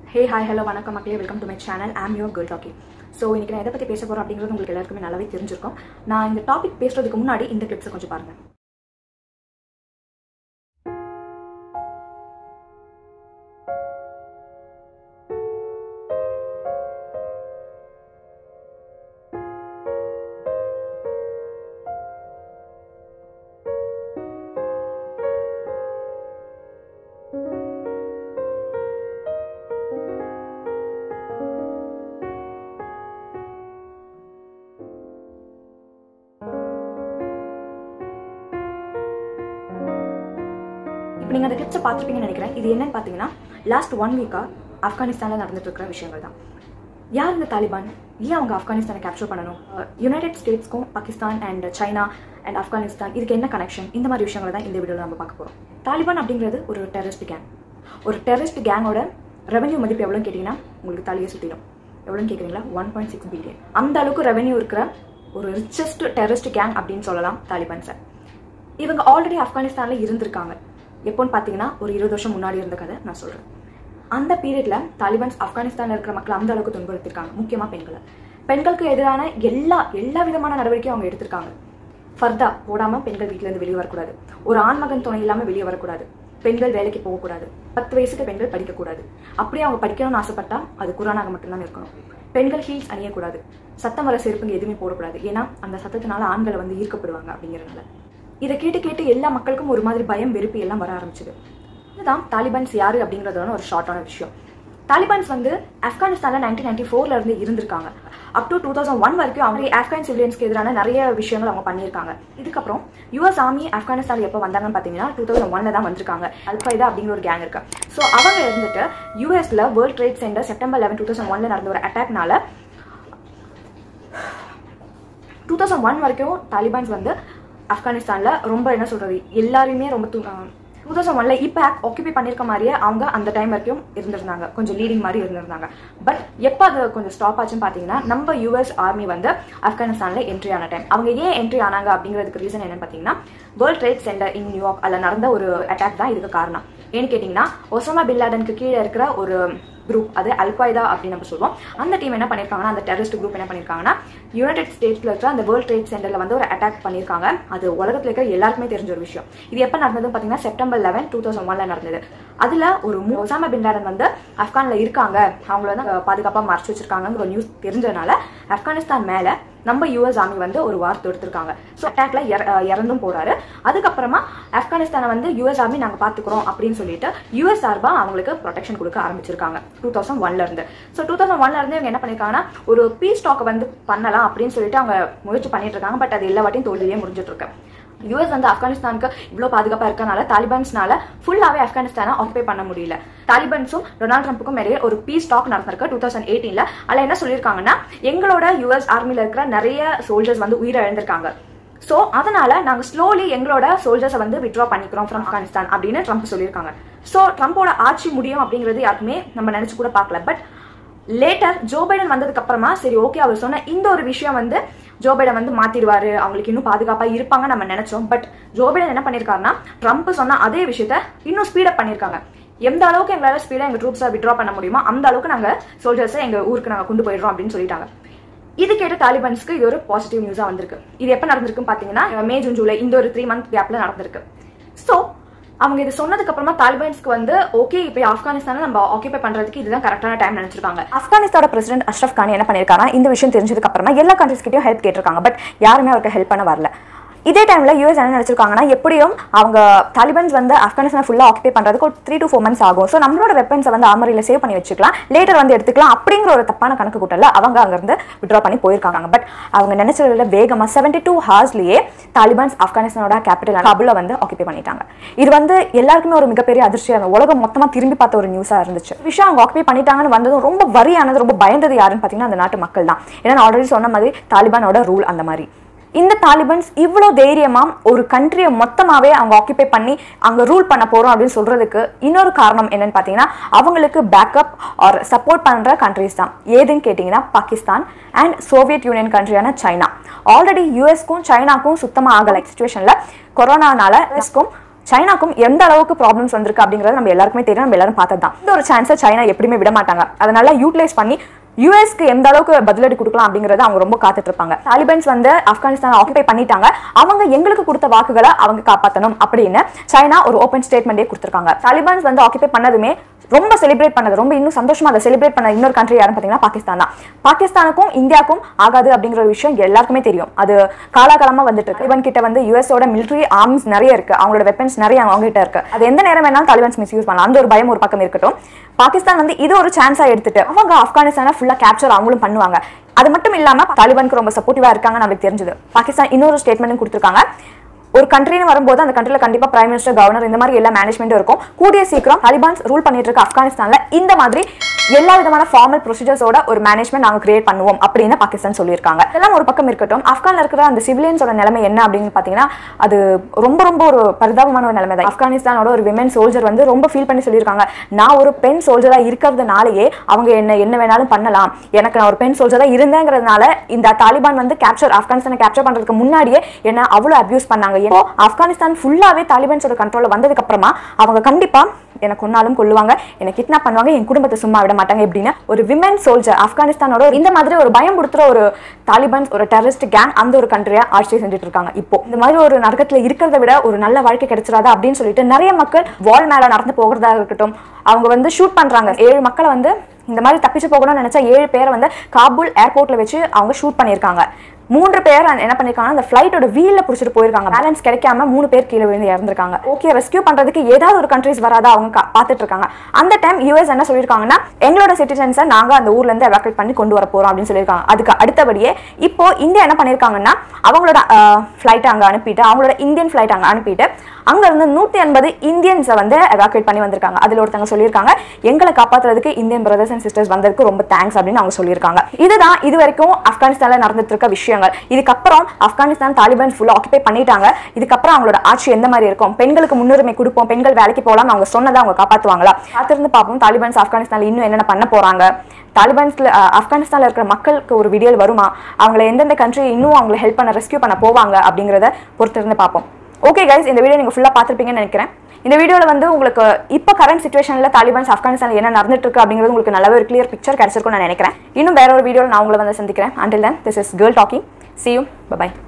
hey hi hello வணக்கம் மக்களே welcome to my channel I'm your girl talky so இன்னைக்கு நான் எதை பற்றி பேச போகிறோம் அப்படிங்கிறது உங்களுக்கு எல்லாருக்குமே நல்லாவே தெரிஞ்சிருக்கும் நான் இந்த டாபிக் பேசுறதுக்கு முன்னாடி இந்த கிளிப்ஸை கொஞ்சம் பாருங்க இப்போ நீங்கள் அந்த கிளிப்ஸை பார்த்துருப்பீங்கன்னு நினைக்கிறேன் இது என்னன்னு பார்த்தீங்கன்னா லாஸ்ட் ஒன் வீக்காக ஆப்கானிஸ்தானில் நடந்துட்டு இருக்கிற விஷயங்கள் தான் யார் இந்த தாலிபான் ஏன் அவங்க ஆப்கானிஸ்தானை கேப்சர் பண்ணணும் யுனைடெட் ஸ்டேட்ஸ்க்கும் Pakistan and China and Afghanistan இதுக்கு என்ன கனெக்ஷன் இந்த மாதிரி விஷயங்களை தான் இந்த வீடியோவில் நம்ம பார்க்க போகிறோம் தாலிபான் அப்படிங்கிறது ஒரு டெரரிஸ்ட் கேங் ஒரு டெரரிஸ்ட் கேங்கோட ரெவன்யூ மதிப்பு எவ்வளோன்னு கேட்டிங்கன்னா உங்களுக்கு தலையை சுற்றிடும் எவ்வளோன்னு கேட்குறீங்களா ஒன் பாயிண்ட் சிக்ஸ் பில்லியன் அந்த அளவுக்கு ரெவன்யூ இருக்கிற ஒரு ரிச்சஸ்ட் டெரரிஸ்ட் கேங் அப்படின்னு சொல்லலாம் தாலிபான் சார் இவங்க ஆல்ரெடி ஆப்கானிஸ்தானில் இருந்திருக்காங்க எப்போன்னு பார்த்தீங்கன்னா ஒரு இருபது வருஷம் முன்னாடி இருந்த கதை நான் சொல்கிறேன் அந்த பீரியடில் தாலிபான்ஸ் ஆப்கானிஸ்தானில் இருக்கிற மக்கள் அந்த அளவுக்கு துன்புறுத்திருக்காங்க முக்கியமாக பெண்களை பெண்களுக்கு எதிரான எல்லா எல்லா விதமான நடவடிக்கையும் அவங்க எடுத்திருக்காங்க ஃபர்தா போடாமல் பெண்கள் வீட்டிலேருந்து வெளியே வரக்கூடாது ஒரு ஆண்மகன் துணை இல்லாமல் வெளியே வரக்கூடாது பெண்கள் வேலைக்கு போகக்கூடாது பத்து வயசுக்கு பெண்கள் படிக்கக்கூடாது அப்படியே அவங்க படிக்கணும்னு ஆசைப்பட்டா அது குரானாக மட்டும்தான் இருக்கணும் பெண்கள் ஹீல்ஸ் அணியக்கூடாது சத்தம் வர செருப்புங்க எதுவுமே போடக்கூடாது ஏன்னா அந்த சத்தத்தினால ஆண்களை வந்து ஈர்க்கப்படுவாங்க அப்படிங்கிறதுனால இதை கேட்டு கேட்டு எல்லா மக்களுக்கும் ஒரு மாதிரி பயம் வெறுப்பு எல்லாம் வர ஆரம்பிச்சது இதுதான் தாலிபான்ஸ் யாரு அப்படிங்கிறதான ஒரு ஷார்ட்டான விஷயம் தாலிபான்ஸ் வந்து ஆப்கானிஸ்தானில் நைன்டீன் நைன்டி ஃபோர்ல இருந்து இருந்திருக்காங்க up to two thousand one வரைக்கும் அவங்க ஆப்கான் சிவிலியன்ஸ்க்கு எதிரான நிறைய விஷயங்கள் அவங்க பண்ணியிருக்காங்க இதுக்கப்புறம் யூஎஸ் ஆர்மி ஆப்கானிஸ்தான் எப்போ வந்தாங்கன்னு பார்த்தீங்கன்னா டூ தௌசண்ட் ஒன்ல தான் வந்திருக்காங்க அல்ஃபைதா அப்படிங்கிற ஒரு கேங் இருக்கு ஸோ அவங்க இருந்துட்டு யூஎஸ்ல World Trade Center September eleven two thousand ஒன்ல நடந்த ஒரு அட்டாக்னால டூ தௌசண்ட் ஒன் வரைக்கும் தாலிபான்ஸ் வந்து ஆப்கானிஸ்தானில் ரொம்ப என்ன சொல்கிறது எல்லாரையுமே ரொம்ப டூ தௌசண்ட் ஒன்ல இப்போ ஆக்குபை பண்ணியிருக்க மாதிரியே அவங்க அந்த டைம் வரைக்கும் இருந்திருந்தாங்க கொஞ்சம் லீடிங் மாதிரி இருந்திருந்தாங்க பட் எப்போ அது கொஞ்சம் ஸ்டாப் ஆச்சுன்னு பார்த்தீங்கன்னா நம்ம யூஎஸ் ஆர்மி வந்து ஆப்கானிஸ்தானில் என்ட்ரி ஆன டைம் அவங்க ஏன் என்ட்ரி ஆனாங்க அப்படிங்கிறதுக்கு ரீசன் என்னன்னு பார்த்தீங்கன்னா World Trade Center in New York அதில் நடந்த ஒரு அட்டாக் தான் இதுக்கு காரணம் ஏன்னு கேட்டிங்கன்னா ஒசாமா பின் லாடனுக்கு கீழே இருக்கிற ஒரு குரூப் அது அல்காய்தா அப்படின்னு நம்ம சொல்லுவோம் அந்த டீம் என்ன பண்ணியிருக்காங்கன்னா அந்த டெரரிஸ்ட் குரூப் என்ன பண்ணியிருக்காங்கன்னா யுனைடெட் ஸ்டேட்ஸ்ல இருக்கிற அந்த வேர்ல்ட் ட்ரேட் சென்டர்ல வந்து ஒரு அட்டாக் பண்ணியிருக்காங்க அது உலகத்தில் இருக்கிற எல்லாருக்குமே தெரிஞ்ச ஒரு விஷயம் இது எப்போ நடந்ததுன்னு பார்த்தீங்கன்னா செப்டம்பர் லெவன் டூ தௌசண்ட் ஒன்ல நடந்தது அதுல ஒரு ஒசாமா பின் லாடன் வந்து ஆப்கான்ல இருக்காங்க அவங்கள வந்து பாதுகாப்பாக மறைச்சு வச்சிருக்காங்கிற ஒரு நியூஸ் தெரிஞ்சதுனால ஆப்கானிஸ்தான் மேல நம்ம யூஎஸ் ஆர்மி வந்து ஒரு வார் தொடுத்திருக்காங்க ஸோ அட்டாக்ல இறந்தும் போறாரு அதுக்கப்புறமா ஆப்கானிஸ்தானை வந்து யூஎஸ் ஆர்மி நாங்கள் பார்த்துக்கிறோம் அப்படின்னு சொல்லிட்டு யூஎஸ் சார்பா அவங்களுக்கு ப்ரொடெக்ஷன் கொடுக்க ஆரம்பிச்சிருக்காங்க டூ தௌசண்ட் ஒன்ல இருந்து ஸோ டூ தௌசண்ட் ஒன்ல இருந்து இவங்க என்ன பண்ணிருக்காங்கன்னா ஒரு பீஸ் ஸ்டாக்கை வந்து பண்ணலாம் அப்படின்னு சொல்லிட்டு அவங்க முயற்சி பண்ணிட்டு இருக்காங்க பட் அது எல்லா வாட்டியும் தோல்வியே முடிஞ்சிட்டு இருக்கு யூஎஸ் வந்து ஆப்கானிஸ்தானுக்கு இவ்வளோ பாதுகாப்பாக இருக்கனால தாலிபான்ஸ்னால ஃபுல்லாகவே ஆப்கானிஸ்தானை ஆக்குபை பண்ண முடியல தாலிபான்ஸும் டொனால்ட் ட்ரம்ப்புக்கும் இடையே ஒரு பீஸ் ஸ்டாக் நடந்திருக்கு டூ தௌசண்ட் எயிட்டீன்ல அதில் என்ன சொல்லியிருக்காங்கன்னா எங்களோட யூஎஸ் ஆர்மியில் இருக்கிற நிறைய சோல்ஜர்ஸ் வந்து உயிரிழந்திருக்காங்க ஸோ அதனால நாங்கள் ஸ்லோலி எங்களோட சோல்ஜர்ஸை வந்து விட்ரா பண்ணிக்கிறோம் ஃப்ரம் ஆப்கானிஸ்தான் அப்படின்னு ட்ரம்ப் சொல்லியிருக்காங்க ஸோ ட்ரம்ப்போட ஆட்சி முடியும் அப்படிங்கிறது யாருக்குமே நம்ம நினைச்சு கூட பார்க்கல பட் லேட்டர் ஜோ பைடன் வந்ததுக்கு அப்புறமா சரி ஓகே அவர் சொன்ன இந்த ஒரு விஷயம் வந்து ஜோ பைடன் வந்து மாத்திடுவாரு அவங்களுக்கு இன்னும் பாதுகாப்பா இருப்பாங்க நம்ம நினைச்சோம் பட் ஜோ பைடன் என்ன பண்ணிருக்காருன்னா ட்ரம்ப் சொன்ன அதே விஷயத்த இன்னும் ஸ்பீடப் பண்ணிருக்காங்க எந்த அளவுக்கு எங்களால ஸ்பீடா எங்க ட்ரூப்ஸை விட்ரா பண்ண முடியுமோ அந்த அளவுக்கு நாங்க சோல்ஜர்ஸை எங்க ஊருக்கு நாங்க கொண்டு போயிடுறோம் அப்படின்னு சொல்லிட்டாங்க இது கேட்ட தாலிபான்ஸ்க்கு இது ஒரு பாசிட்டிவ் நியூஸா வந்திருக்கு இது எப்ப நடந்திருக்குன்னு பாத்தீங்கன்னா மே ஜூன் ஜூலை இந்த ஒரு த்ரீ மந்த் கேப்ல நடந்திருக்கு ஸோ அவங்க இது சொன்னதுக்கு அப்புறமா தாலிபான்ஸ்க்கு வந்து ஓகே இப்போ ஆப்கானிஸ்தானை நம்ம ஆக்கியபை பண்றதுக்கு இதுதான் கரெக்டான டைம் நினைச்சிருக்காங்க ஆப்கானிஸ்தானோட பிரசிடென்ட் அஷ்ரஃப் கானி என்ன பண்ணிருக்காங்க இந்த விஷயம் தெரிஞ்சதுக்கு அப்புறமா எல்லா கண்ட்ரிஸ் கிட்டயும் ஹெல்ப் கேட்டிருக்காங்க பட் யாருமே அவருக்கு ஹெல்ப் பண்ண வரல இதே டைம்ல யூஎஸ் என்ன நினைச்சிருக்காங்கன்னா எப்படியும் அவங்க தாலிபான்ஸ் வந்து ஆப்கானிஸ்தான் ஃபுல்லா ஆக்கிபை பண்றதுக்கு ஒரு த்ரீ டு ஃபோர் மந்த்ஸ் ஆகும் ஸோ நம்மளோட வெப்பன்ஸை வந்து ஆர்மரியில் சேவ் பண்ணி வச்சுக்கலாம் லேட்டர் வந்து எடுத்துக்கலாம் அப்படிங்கிற ஒரு தப்பான கணக்கு கூட்டல அவங்க அங்கிருந்து விட்ரா பண்ணி போயிருக்காங்க பட் அவங்க நினைச்சதுல வேகமா செவன்டி டூ ஹார்ஸ்லயே தாலிபான்ஸ் ஆப்கானிஸ்தானோட கேபிட்டல் காபுல வந்து ஆக்கிபை பண்ணிட்டாங்க இது வந்து எல்லாருக்குமே ஒரு மிகப்பெரிய அதிர்ச்சியாக உலகம் மொத்தமா திரும்பி பார்த்த ஒரு நியூஸா இருந்துச்சு விஷயம் அவங்க ஆக்கிபை பண்ணிட்டாங்கன்னு வந்ததும் ரொம்ப வரியானது ரொம்ப பயந்தது யாருன்னு பார்த்தீங்கன்னா அந்த நாட்டு மக்கள் தான் ஏன்னா ஆல்ரெடி சொன்ன மாதிரி தாலிபானோட ரூல் அந்த மாதிரி இந்த தாலிபன்ஸ் இவ்வளோ தைரியமா ஒரு கண்ட்ரியை மொத்தமாகவே அவங்க ஆக்கிபை பண்ணி அங்கே ரூல் பண்ண போகிறோம் அப்படின்னு சொல்கிறதுக்கு இன்னொரு காரணம் என்னன்னு பார்த்தீங்கன்னா அவங்களுக்கு பேக்கப் ஆர் சப்போர்ட் பண்ணுற கண்ட்ரிஸ் தான் ஏதுன்னு கேட்டிங்கன்னா பாகிஸ்தான் அண்ட் சோவியத் யூனியன் கண்ட்ரியான சைனா ஆல்ரெடி யூஎஸ்க்கும் சைனாக்கும் சுத்தமாக ஆகலை சுச்சுவேஷனில் கொரோனானால ரிஸ்க்கும் சைனாக்கும் எந்த அளவுக்கு ப்ராப்ளம்ஸ் வந்திருக்கு அப்படிங்கிறது நம்ம எல்லாருக்குமே தெரியும் நம்ம எல்லாரும் பார்த்தது தான் இந்த ஒரு சான்ஸை சைனா எப்படியுமே விட மாட்டாங்க அதனால யூட்டிலைஸ் பண்ணி யூஎஸ்க்கு எந்த அளவுக்கு பதிலடி கொடுக்கலாம் அப்படிங்கறத அவங்க ரொம்ப காத்துட்டு இருப்பாங்க தாலிபன்ஸ் வந்து ஆப்கானிஸ்தான் ஆக்குபை பண்ணிட்டாங்க அவங்க எங்களுக்கு கொடுத்த வாக்குகளை அவங்க காப்பாற்றணும் அப்படின்னு சைனா ஒரு ஓப்பன் ஸ்டேட்மெண்டே கொடுத்துருக்காங்க தாலிபான்ஸ் வந்து ஆக்குபை பண்ணதுமே ரொம்ப செலிப்ரேட் பண்ணது ரொம்ப இன்னும் சந்தோஷமா அதை செலிப்ரேட் பண்ண இன்னொரு கண்ட்ரி யாருன்னு பார்த்தீங்கன்னா பாகிஸ்தான் தான் பாகிஸ்தானுக்கும் இந்தியாவுக்கும் ஆகாது அப்படிங்கிற ஒரு விஷயம் எல்லாருக்குமே தெரியும் அது காலாகாலமா வந்துட்டு இருக்கு இவன் கிட்ட வந்து யூஎஸோட மிலிட்ரி ஆர்ம்ஸ் நிறைய இருக்கு அவங்களோட வெப்பன்ஸ் நிறைய அவங்க கிட்ட இருக்கு அது எந்த நேரம் வேணாலும் தாலிபான்ஸ் மிஸ் யூஸ் பண்ணலாம் அந்த ஒரு பயம் ஒரு பக்கம் இருக்கட்டும் பாகிஸ்தான் வந்து இது ஒரு சான்ஸா எடுத்துட்டு அவங்க ஆப்கானிஸ்தானை ஃபுல்லா கேப்சர் அவங்களும் பண்ணுவாங்க அது மட்டும் இல்லாம தாலிபானுக்கு ரொம்ப சப்போர்ட்டிவா இருக்காங்க நமக்கு தெரிஞ்சது பாகிஸ்தான் இன்னொரு ஸ்டேட்மெண்ட்டும் கொடுத்துருக்காங்க ஒரு கண்ட்ரின்னு வரும்போது அந்த கண்ட்ரில கண்டிப்பா பிரைம் மினிஸ்டர் கவர்னர் இந்த மாதிரி எல்லா மேனேஜ்மெண்ட்டும் இருக்கும் கூடிய சீக்கிரம் தாலிபான்ஸ் ரூல் பண்ணிட்டு இருக்க ஆப்கானிஸ்தான்ல இந்த மாதிரி எல்லா விதமான ஃபார்மல் ப்ரொசீஜர்ஸோட ஒரு மேனேஜ்மெண்ட் நாங்க கிரியேட் பண்ணுவோம் அப்படின்னு பாகிஸ்தான் சொல்லியிருக்காங்க இதெல்லாம் ஒரு பக்கம் இருக்கட்டும் ஆப்கான்ல இருக்கிற அந்த சிவிலியன்ஸோட நிலைமை என்ன அப்படின்னு பாத்தீங்கன்னா அது ரொம்ப ரொம்ப ஒரு பரிதாபமான ஒரு நிலைமை தான் ஆப்கானிஸ்தானோட ஒரு விமன் சோல்ஜர் வந்து ரொம்ப ஃபீல் பண்ணி சொல்லியிருக்காங்க நான் ஒரு பெண் சோல்ஜரா இருக்கிறதுனாலயே அவங்க என்ன என்ன வேணாலும் பண்ணலாம் எனக்கு நான் ஒரு பெண் சோல்ஜரா இருந்தேங்கிறதுனால இந்த தாலிபான் வந்து கேப்சர் ஆப்கானிஸ்தானை கேப்சர் பண்றதுக்கு முன்னாடியே என்ன அவ்வளவு அபியூஸ் பண்ணாங்க இப்போ ஆப்கானிஸ்தான் ஃபுல்லாவே தாலிபான்ஸோட கண்ட்ரோல்ல வந்ததுக்கு அப்புறமா அவங்க கண்டிப்பா என்னை கொன்னாலும் கொல்லுவாங்க என்னை கிட்னாப் பண்ணுவாங்க என் குடும்பத்தை சும்மா விட மாட்டாங்க எப்படின்னா ஒரு விமன் சோல்ஜர் ஆப்கானிஸ்தானோட ஒரு இந்த மாதிரி ஒரு பயம் கொடுத்துற ஒரு தாலிபான்ஸ் ஒரு டெரரிஸ்ட் கேங் அந்த ஒரு கண்ட்ரியா ஆட்சி செஞ்சுட்டு இருக்காங்க இப்போ இந்த மாதிரி ஒரு நரகத்துல இருக்கிறத விட ஒரு நல்ல வாழ்க்கை கிடைச்சிடாதா அப்படின்னு சொல்லிட்டு நிறைய மக்கள் வால் மேல நடந்து போகிறதா இருக்கட்டும் அவங்க வந்து ஷூட் பண்றாங்க ஏழு மக்களை வந்து இந்த மாதிரி தப்பிச்சு போகணும்னு நினைச்சா ஏழு பேரை வந்து காபூல் ஏர்போர்ட்ல வச்சு அவங்க ஷூட் பண்ணியிருக்காங்க மூன்று பேர் அந்த- என்ன பண்ணிருக்காங்க அந்த ஃபிளைட்டோட வீல்ல பிடிச்சிட்டு போயிருக்காங்க பேலன்ஸ் கிடைக்காம மூணு பேர் கீழே விழுந்து இறந்திருக்காங்க ஓகே ரெஸ்கியூ பண்றதுக்கு ஏதாவது ஒரு கண்ட்ரிஸ் வராதா அவங்க கா- பார்த்துட்டு இருக்காங்க அந்த டைம் யூஎஸ் என்ன சொல்லியிருக்காங்கன்னா எங்களோட சிட்டிசன்ஸை நாங்க அந்த ஊர்ல இருந்து எவாக்குவேட் பண்ணி கொண்டு வர போறோம் அப்படின்னு சொல்லியிருக்காங்க அதுக்கு அடுத்தபடியே இப்போ இந்தியா என்ன பண்ணிருக்காங்கன்னா அவங்களோட ஃபிளைட் அங்க அனுப்பிட்டு அவங்களோட இந்தியன் ஃபிளைட் அங்க அனுப்பிட்டு அங்க இருந்து நூத்தி எண்பது இந்தியன்ஸை வந்து எவாக்குவேட் பண்ணி வந்திருக்காங்க அதுல ஒருத்தவங்க சொல்லியிருக்காங்க எங்களை காப்பாத்துறதுக்கு இந்தியன் பிரதர்ஸ் அண்ட் சிஸ்டர்ஸ் வந்ததுக்கு ரொம்ப தேங்க்ஸ் அப்படின்னு அவங்க சொல்லியிருக்காங்க இதுதான் இது வரைக்கும் ஆப்கானிஸ்தான்ல நடந்துட்டு இருக்க விஷயங்கள் இதுக்கப்புறம் ஆப்கானிஸ்தான் தாலிபான் ஃபுல்லா ஆக்குபை பண்ணிட்டாங்க இதுக்கப்புறம் அவங்களோட ஆட்சி எந்த மாதிரி இருக்கும் பெண்களுக்கு முன்னுரிமை கொடுப்போம் பெண்கள் வேலைக்கு போகலாம் அவங்க சொன்னதை அவங்க காப்பாத்துவாங்களா காத்திருந்து பார்ப்போம் தாலிபான்ஸ் ஆப்கானிஸ்தான்ல இன்னும் என்னென்ன பண்ண போறாங்க தாலிபான்ஸ்ல அஹ், ஆப்கானிஸ்தான்ல இருக்கிற மக்களுக்கு ஒரு விடியல் வருமா அவங்கள எந்தெந்த கண்ட்ரி இன்னும் அவங்களை ஹெல்ப் பண்ண ரெஸ்கியூ பண்ண போவாங்க அப்படிங்கிறத பொறுத்திருந்து பார்ப்போம் ஓகே கைஸ் இந்த வீடியோ நீங்க ஃபுல்லா பார்த்திருப்பீங்கன்னு நினைக்கிறேன் இந்த வீடியோவில் வந்து உங்களுக்கு இப்போ கரண்ட் சுச்சுவேஷனில் தாலிபான்ஸ் ஆப்கானிஸ்தானில் என்ன நடந்துட்டு இருக்கு அப்படிங்கிறது உங்களுக்கு நல்லாவே ஒரு கிளியர் பிக்சர் கிடைச்சிருக்கும்னு நான் நினைக்கிறேன் இன்னும் வேற ஒரு வீடியோவில் நான் உங்களை வந்து சந்திக்கிறேன் until then this is girl talking see you bye bye